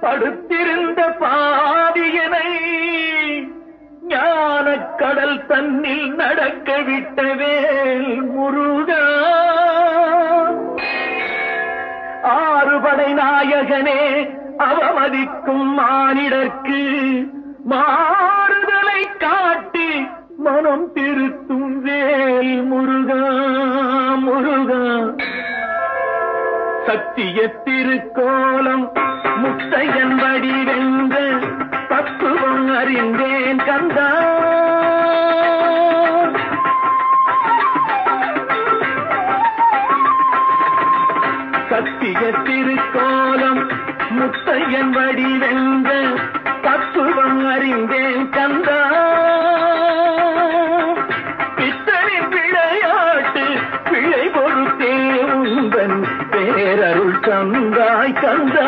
படுத்திருந்த பாவியனை ஞானக் கடல் தன்னில் நடக்க விட்டவேல் முருகா ஆறுபடை நாயகனே அவமதிக்கும் மானிடர்க்கு மாறுதலை காட்டி மனம் திருத்தும் வேல் முருகா முருகா சத்திய திருக்கோலம் முத்தையன் வடிவென்ற தத்துவம் அறிந்தேன் கந்தா சத்திய திருக்கோலம் முத்தையன் வடிவென்ற தத்துவம் அறிந்தேன் கந்தா பித்தனின் விளையாட்டு பிழை பொறுத்தே உந்தன் பேரருள் கந்தாய் கந்தா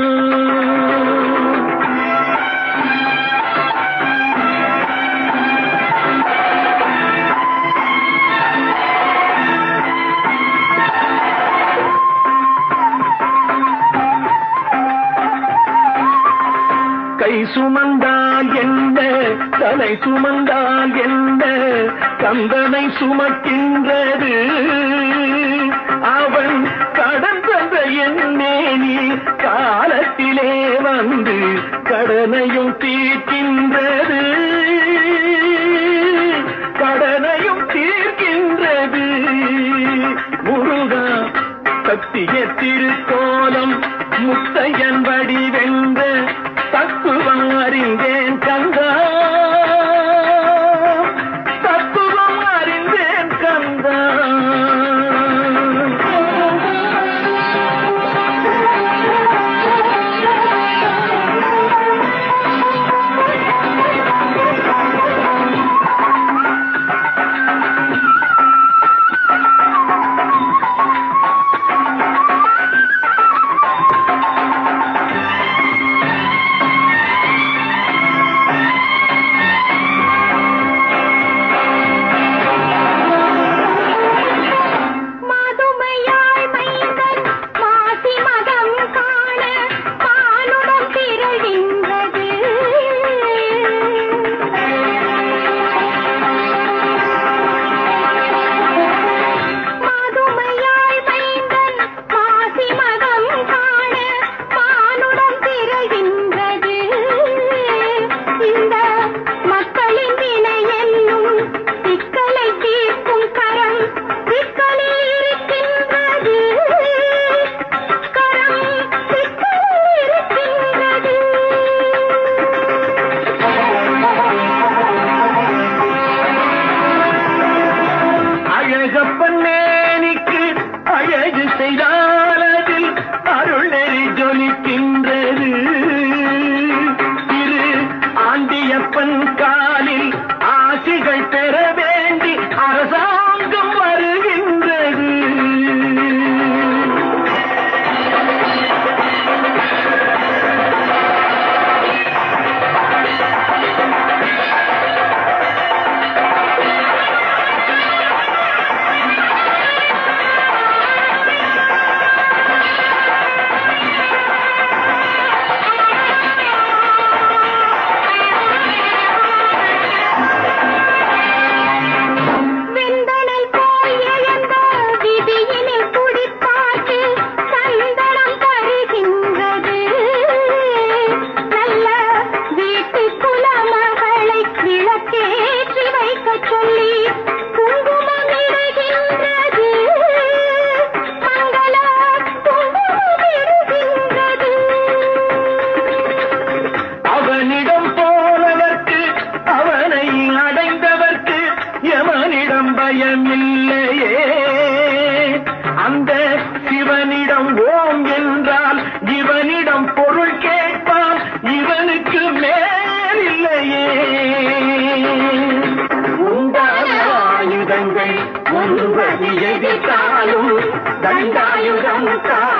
கை சுமந்தால் என்ன தலை சுமந்தால் என்ன கந்தனை சுமக்கின்றது அவன் கடன் தந்த எண்ணேனி காலத்திலே வந்து கடனையும் தீர்க்கின்றது கடனையும் தீர்க்கின்றது முருகா சத்திய திருக்கோலம் முத்தையன் வடிவென்ற தத்துவம் அறிந்தேன் கந்தா தத்துவம் அறிந்தேன் கந்தா மாதுமையாய் மைந்தன் மாசி மகம் காண பாலுடன் திரள்கின்றது மாதுமையாய் மைந்தன் மாசி மகம் காண பாலுடன் திரள்கின்றது இந்த மக்களின் வினை என்னும் சிக்கலை தீர்க்கும் கரம் சிக்கலில் இருக்கின்றது கரம் சிக்கலில் இருக்கின்றது அழகப்பன் மேனிக்கு அழகு செய்தால் அதில் அருள் நெறி ஜொலிக்கின்றது திரு ஆண்டியப்பன் காலில் ஆசிகள் பெற வேண்டி அரசாங்கம் வருகின்றது வெந்தனல் போய் எழுந்த விதியினில் குடிப்பாட்டு சந்தனம் தருகின்றது நல்ல வீட்டு குலமகளை விளக்கேற்றி வைக்கச் சொல்லி குங்குமம் இடுகின்றது மங்கள குங்குமம் இடுகின்றது அவனிடம் போனவர்க்கு அவனை அடைந்தவர்க்கு எவனிடம் பயம் இல்லையே அந்த சிவனிடம் ஓம் என்றால் இவனிடம் பொருள் கேட்பான் இவனுக்கு மேல் இல்லையே உண்டான ஆயுதங்கள் ஒருவதி எதிர்த்தாலும் தண்டாயுதம் தான்